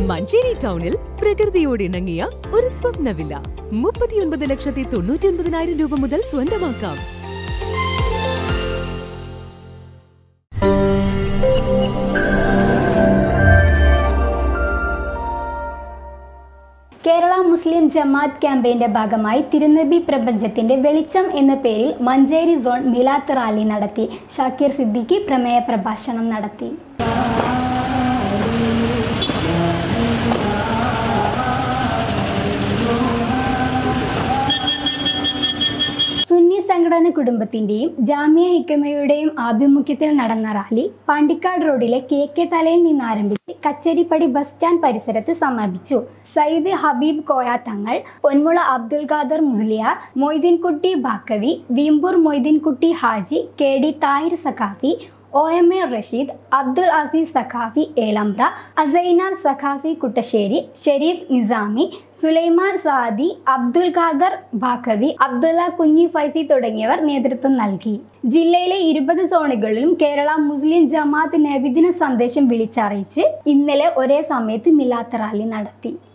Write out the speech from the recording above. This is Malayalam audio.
മഞ്ചേരി ടൗണിൽ പ്രകൃതിയോട് ഇണങ്ങിയ ഒരു സ്വപ്ന വില്ല മുപ്പത്തിയൊൻപത് ലക്ഷത്തി തൊണ്ണൂറ്റി ഒൻപതിനായിരം രൂപ മുതൽ സ്വന്തമാക്കാം കേരള മുസ്ലിം ജമാഅത്ത് ക്യാമ്പയിന്റെ ഭാഗമായി തിരുനബി പ്രപഞ്ചത്തിന്റെ വെളിച്ചം എന്ന പേരിൽ മഞ്ചേരി സോൺ മിലാത്ത് റാലി നടത്തി ഷാക്കിർ സിദ്ദിഖി പ്രമേയ പ്രഭാഷണം നടത്തി സുന്നി സംഘടന കുടുംബത്തിന്റെയും ജാമ്യ ഹിക്കമയുടെയും ആഭിമുഖ്യത്തിൽ നടന്ന റാലി പാണ്ടിക്കാട് റോഡിലെ കെ കെ തലയിൽ നിന്ന് ആരംഭിച്ച് കച്ചേരിപ്പടി ബസ് സ്റ്റാൻഡ് പരിസരത്ത് സമാപിച്ചു Sayyid Habib Koya Thangal Ponmula Abdul Khader Musliyar Moideenkutty Baqavi Veempur Moideenkutty Haji K D Thahir Saqafi O M A Rasheed Abdul Aziz Saqafi Elambra Asainar Saqafi Kuttassery Sharif Nizami Sulaiman Saadi Abdul Khader Baqavi Abdulla Kunhi Faizy തുടങ്ങിയവർ നേതൃത്വം നൽകി ജില്ലയിലെ ഇരുപത് സോണുകളിലും കേരള മുസ്ലിം ജമാഅത്ത് നബിദിന സന്ദേശം വിളിച്ചറിയിച്ച് ഇന്നലെ ഒരേ സമയത്ത് മിലാത്ത് റാലി നടത്തി